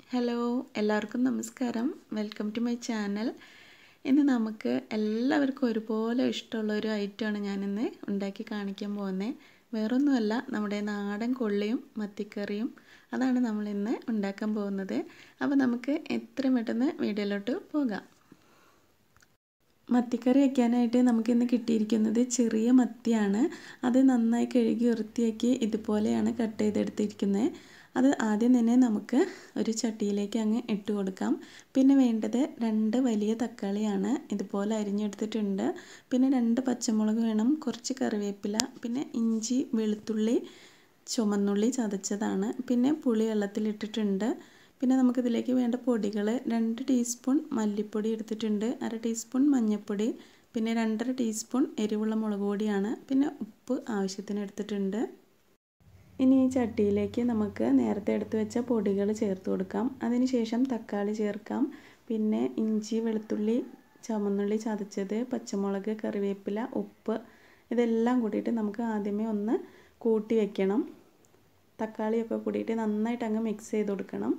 hello എല്ലാവർക്കും നമസ്കാരം welcome to my channel ഇന്ന് നമുക്ക് എല്ലാവർക്കും ഒരുപോലെ ഇഷ്ടമുള്ള ഒരു ഐറ്റമാണ് ഞാനിന്ന് ഉണ്ടാക്കി കാണിക്കാൻ പോകുന്നത് വേറൊന്നുമല്ല നമ്മുടെ നാടൻ കൊള്ളിയും മത്തിക്കറിയും അതാണ് നമ്മളിന്ന് ഉണ്ടാക്കാൻ പോകുന്നത് അപ്പോൾ നമുക്ക് എത്രയും പെട്ടെന്ന് വീഡിയോയിലോട്ട് പോകാം മത്തിക്കറി വയ്ക്കാനായിട്ട് നമുക്കിന്ന് കിട്ടിയിരിക്കുന്നത് ചെറിയ മത്തിയാണ് അത് നന്നായി കഴുകി വൃത്തിയാക്കി ഇതുപോലെയാണ് കട്ട് ചെയ്തെടുത്തിരിക്കുന്നത് അത് ആദ്യം തന്നെ നമുക്ക് ഒരു ചട്ടിയിലേക്ക് അങ്ങ് ഇട്ട് കൊടുക്കാം പിന്നെ വേണ്ടത് രണ്ട് വലിയ തക്കാളിയാണ് ഇതുപോലെ അരിഞ്ഞെടുത്തിട്ടുണ്ട് പിന്നെ രണ്ട് പച്ചമുളക് വേണം കുറച്ച് കറിവേപ്പില പിന്നെ ഇഞ്ചി വെളുത്തുള്ളി ചുമന്നുള്ളി ചതച്ചതാണ് പിന്നെ പുളി വെള്ളത്തിലിട്ടിട്ടുണ്ട് പിന്നെ നമുക്കിതിലേക്ക് വേണ്ട പൊടികൾ രണ്ട് ടീസ്പൂൺ മല്ലിപ്പൊടി എടുത്തിട്ടുണ്ട് അര ടീസ്പൂൺ മഞ്ഞൾപ്പൊടി പിന്നെ രണ്ടര ടീസ്പൂൺ എരിവുള്ള മുളക് പൊടിയാണ് പിന്നെ ഉപ്പ് ആവശ്യത്തിന് എടുത്തിട്ടുണ്ട് ഇനി ഈ ചട്ടിയിലേക്ക് നമുക്ക് നേരത്തെ എടുത്തു വെച്ച പൊടികൾ ചേർത്ത് കൊടുക്കാം അതിനുശേഷം തക്കാളി ചേർക്കാം പിന്നെ ഇഞ്ചി വെളുത്തുള്ളി ചുമന്നുള്ളി ചതച്ചത് പച്ചമുളക് കറിവേപ്പില ഉപ്പ് ഇതെല്ലാം കൂട്ടിയിട്ട് നമുക്ക് ആദ്യമേ ഒന്ന് കൂട്ടി വെക്കണം തക്കാളിയൊക്കെ കൂടിയിട്ട് നന്നായിട്ട് അങ്ങ് മിക്സ് ചെയ്ത് കൊടുക്കണം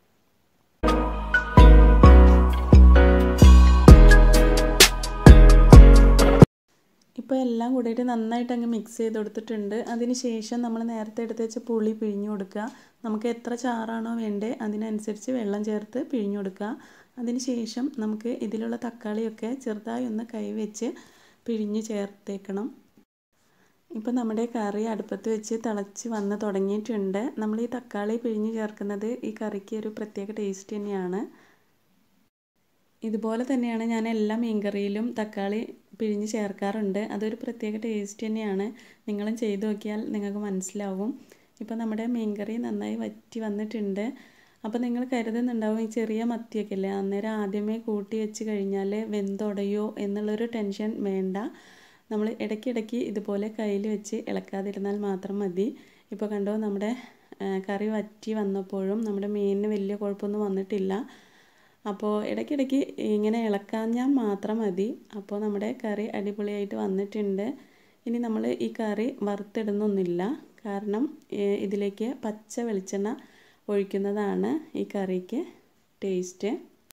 ഇപ്പോൾ എല്ലാം കൂടിയിട്ട് നന്നായിട്ട് അങ്ങ് മിക്സ് ചെയ്ത് കൊടുത്തിട്ടുണ്ട് അതിന് ശേഷം നമ്മൾ നേരത്തെ എടുത്ത് വെച്ച പുളി പിഴിഞ്ഞു കൊടുക്കുക നമുക്ക് എത്ര ചാറാണോ വേണ്ടേ അതിനനുസരിച്ച് വെള്ളം ചേർത്ത് പിഴിഞ്ഞു കൊടുക്കുക അതിന് ശേഷം നമുക്ക് ഇതിലുള്ള തക്കാളിയൊക്കെ ചെറുതായി ഒന്ന് കൈവച്ച് പിഴിഞ്ഞ് ചേർത്തേക്കണം ഇപ്പോൾ നമ്മുടെ കറി അടുപ്പത്ത് വെച്ച് തിളച്ച് വന്ന് തുടങ്ങിയിട്ടുണ്ട് നമ്മൾ ഈ തക്കാളി പിഴിഞ്ഞ് ചേർക്കുന്നത് ഈ കറിക്ക് ഒരു പ്രത്യേക ടേസ്റ്റ് തന്നെയാണ് ഇതുപോലെ തന്നെയാണ് ഞാൻ എല്ലാ മീൻകറിയിലും തക്കാളി പിഴിഞ്ഞ് ചേർക്കാറുണ്ട് അതൊരു പ്രത്യേക ടേസ്റ്റ് തന്നെയാണ് നിങ്ങളും ചെയ്തു നോക്കിയാൽ നിങ്ങൾക്ക് മനസ്സിലാവും ഇപ്പോൾ നമ്മുടെ മീൻകറി നന്നായി വറ്റി വന്നിട്ടുണ്ട് അപ്പോൾ നിങ്ങൾ കരുതുന്നുണ്ടാവും ഈ ചെറിയ മത്തിയൊക്കെ അല്ലേ അന്നേരം ആദ്യമേ കൂട്ടി വെച്ച് കഴിഞ്ഞാൽ വെന്തുടയോ എന്നുള്ളൊരു ടെൻഷൻ വേണ്ട നമ്മൾ ഇടയ്ക്കിടയ്ക്ക് ഇതുപോലെ കയ്യിൽ വെച്ച് ഇളക്കാതിരുന്നാൽ മാത്രം മതി ഇപ്പോൾ കണ്ടോ നമ്മുടെ കറി വറ്റി വന്നപ്പോഴും നമ്മുടെ മീനിന് വലിയ കുഴപ്പമൊന്നും വന്നിട്ടില്ല അപ്പോൾ ഇടയ്ക്കിടയ്ക്ക് ഇങ്ങനെ ഇളക്കാഞ്ഞാൽ മാത്രം മതി അപ്പോൾ നമ്മുടെ കറി അടിപൊളിയായിട്ട് വന്നിട്ടുണ്ട് ഇനി നമ്മൾ ഈ കറി വറുത്തിടുന്നൊന്നുമില്ല കാരണം ഇതിലേക്ക് പച്ച വെളിച്ചെണ്ണ ഒഴിക്കുന്നതാണ് ഈ കറിക്ക് ടേസ്റ്റ്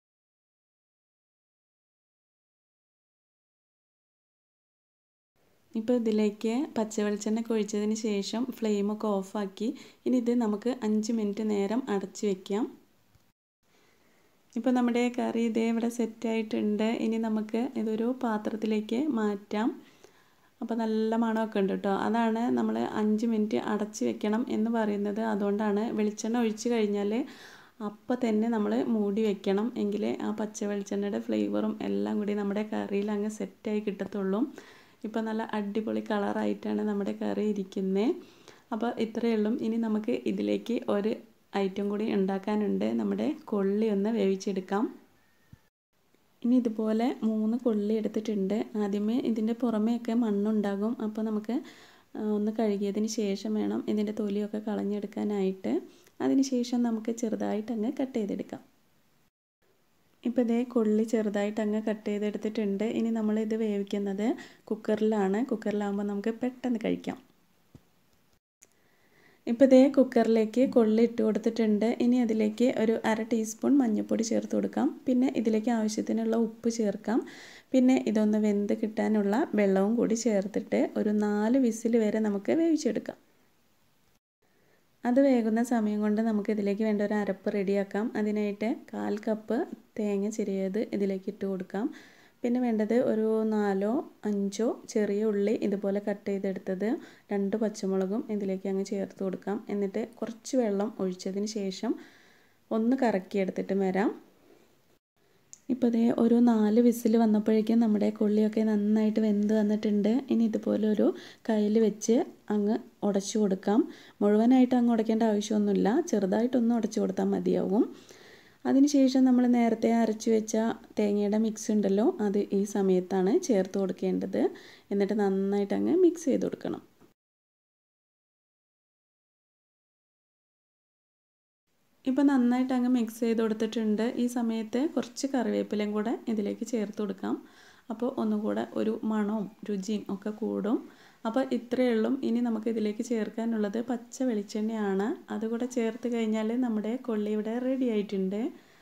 ഇപ്പോൾ ഇതിലേക്ക് പച്ച വെളിച്ചെണ്ണ ഒഴിച്ചതിന് ശേഷം ഫ്ലെയിമൊക്കെ ഓഫാക്കി ഇനി ഇത് നമുക്ക് അഞ്ച് മിനിറ്റ് നേരം അടച്ച് വെക്കാം ഇപ്പോൾ നമ്മുടെ കറി ഇതേ ഇവിടെ സെറ്റായിട്ടുണ്ട് ഇനി നമുക്ക് ഇതൊരു പാത്രത്തിലേക്ക് മാറ്റാം അപ്പോൾ നല്ല മണമൊക്കെ ഉണ്ട് കേട്ടോ അതാണ് നമ്മൾ അഞ്ച് മിനിറ്റ് അടച്ച് വെക്കണം എന്ന് പറയുന്നത് അതുകൊണ്ടാണ് വെളിച്ചെണ്ണ ഒഴിച്ച് കഴിഞ്ഞാൽ അപ്പോൾ തന്നെ നമ്മൾ മൂടി വെക്കണം എങ്കിലേ ആ പച്ച വെളിച്ചെണ്ണയുടെ ഫ്ലേവറും എല്ലാം കൂടി നമ്മുടെ കറിയിൽ അങ്ങ് സെറ്റായി കിട്ടത്തുള്ളൂ ഇപ്പോൾ നല്ല അടിപൊളി കളറായിട്ടാണ് നമ്മുടെ കറി ഇരിക്കുന്നത് അപ്പോൾ ഇത്രയേ ഉള്ളൂ ഇനി നമുക്ക് ഇതിലേക്ക് ഒരു ഐറ്റം കൂടി ഉണ്ടാക്കാനുണ്ട് നമ്മുടെ കൊള്ളി ഒന്ന് വേവിച്ചെടുക്കാം ഇനി ഇതുപോലെ മൂന്ന് കൊള്ളി എടുത്തിട്ടുണ്ട് ആദ്യമേ ഇതിൻ്റെ പുറമേയൊക്കെ മണ്ണുണ്ടാകും അപ്പോൾ നമുക്ക് ഒന്ന് കഴുകിയതിന് ശേഷം വേണം ഇതിൻ്റെ തൊലിയൊക്കെ കളഞ്ഞെടുക്കാനായിട്ട് അതിന് ശേഷം നമുക്ക് ചെറുതായിട്ട് അങ്ങ് കട്ട് ചെയ്തെടുക്കാം ഇപ്പോൾ ഇതേ കൊള്ളി ചെറുതായിട്ട് അങ്ങ് കട്ട് ചെയ്തെടുത്തിട്ടുണ്ട് ഇനി നമ്മളിത് വേവിക്കുന്നത് കുക്കറിലാണ് കുക്കറിലാകുമ്പോൾ നമുക്ക് പെട്ടെന്ന് കഴിക്കാം ഇപ്പോൾ ഇതേ കുക്കറിലേക്ക് കൊള്ളി ഇട്ട് കൊടുത്തിട്ടുണ്ട് ഇനി അതിലേക്ക് ഒരു അര ടീസ്പൂൺ മഞ്ഞൾപ്പൊടി ചേർത്ത് കൊടുക്കാം പിന്നെ ഇതിലേക്ക് ആവശ്യത്തിനുള്ള ഉപ്പ് ചേർക്കാം പിന്നെ ഇതൊന്ന് വെന്ത് കിട്ടാനുള്ള വെള്ളവും കൂടി ചേർത്തിട്ട് ഒരു നാല് വിസിൽ വരെ നമുക്ക് വേവിച്ചെടുക്കാം അത് വേകുന്ന സമയം കൊണ്ട് നമുക്ക് ഇതിലേക്ക് വേണ്ട ഒരു അരപ്പ് റെഡിയാക്കാം അതിനായിട്ട് കാൽ കപ്പ് തേങ്ങ ചെറിയത് ഇതിലേക്ക് ഇട്ട് കൊടുക്കാം പിന്നെ വേണ്ടത് ഒരു നാലോ അഞ്ചോ ചെറിയ ഉള്ളി ഇതുപോലെ കട്ട് ചെയ്തെടുത്തത് രണ്ട് പച്ചമുളകും ഇതിലേക്ക് അങ്ങ് ചേർത്ത് കൊടുക്കാം എന്നിട്ട് കുറച്ച് വെള്ളം ഒഴിച്ചതിന് ശേഷം ഒന്ന് കറക്കിയെടുത്തിട്ട് വരാം ഇപ്പോൾ ഇതേ ഒരു നാല് വിസിൽ വന്നപ്പോഴേക്കും നമ്മുടെ കൊള്ളിയൊക്കെ നന്നായിട്ട് വെന്ത് വന്നിട്ടുണ്ട് ഇനി ഇതുപോലെ ഒരു കയ്യിൽ വെച്ച് അങ്ങ് ഉടച്ചു കൊടുക്കാം മുഴുവനായിട്ട് അങ്ങ് ഉടയ്ക്കേണ്ട ആവശ്യമൊന്നുമില്ല ചെറുതായിട്ടൊന്ന് ഉടച്ചു കൊടുത്താൽ മതിയാവും അതിനുശേഷം നമ്മൾ നേരത്തെ അരച്ചു വെച്ച തേങ്ങയുടെ മിക്സ് ഉണ്ടല്ലോ അത് ഈ സമയത്താണ് ചേർത്ത് കൊടുക്കേണ്ടത് എന്നിട്ട് നന്നായിട്ട് അങ്ങ് മിക്സ് ചെയ്ത് കൊടുക്കണം ഇപ്പോൾ നന്നായിട്ട് അങ്ങ് മിക്സ് ചെയ്ത് കൊടുത്തിട്ടുണ്ട് ഈ സമയത്ത് കുറച്ച് കറിവേപ്പിലയും കൂടെ ഇതിലേക്ക് ചേർത്ത് കൊടുക്കാം അപ്പോൾ ഒന്നുകൂടെ ഒരു മണവും രുചിയും ഒക്കെ കൂടും അപ്പോൾ ഇത്രയേ ഉള്ളൂ ഇനി നമുക്ക് ഇതിലേക്ക് ചേർക്കാനുള്ളത് പച്ച വെളിച്ചെണ്ണയാണ് അതുകൂടെ ചേർത്ത് കഴിഞ്ഞാൽ നമ്മുടെ കൊള്ളി ഇവിടെ റെഡി ആയിട്ടുണ്ട്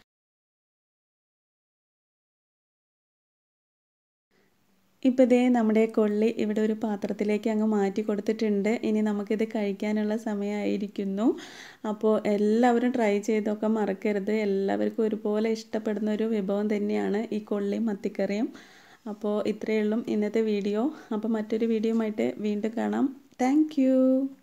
ഇപ്പോൾ ഇതേ നമ്മുടെ കൊള്ളി ഇവിടെ ഒരു പാത്രത്തിലേക്ക് അങ്ങ് മാറ്റി കൊടുത്തിട്ടുണ്ട് ഇനി നമുക്കിത് കഴിക്കാനുള്ള സമയമായിരിക്കുന്നു അപ്പോൾ എല്ലാവരും ട്രൈ ചെയ്തൊക്കെ മറക്കരുത് എല്ലാവർക്കും ഒരുപോലെ ഇഷ്ടപ്പെടുന്ന ഒരു വിഭവം തന്നെയാണ് ഈ കൊള്ളിയും മത്തിക്കറിയും അപ്പോൾ ഇത്രയേ ഉള്ളൂ ഇന്നത്തെ വീഡിയോ അപ്പോൾ മറ്റൊരു വീഡിയോ ആയിട്ട് വീണ്ടും കാണാം താങ്ക്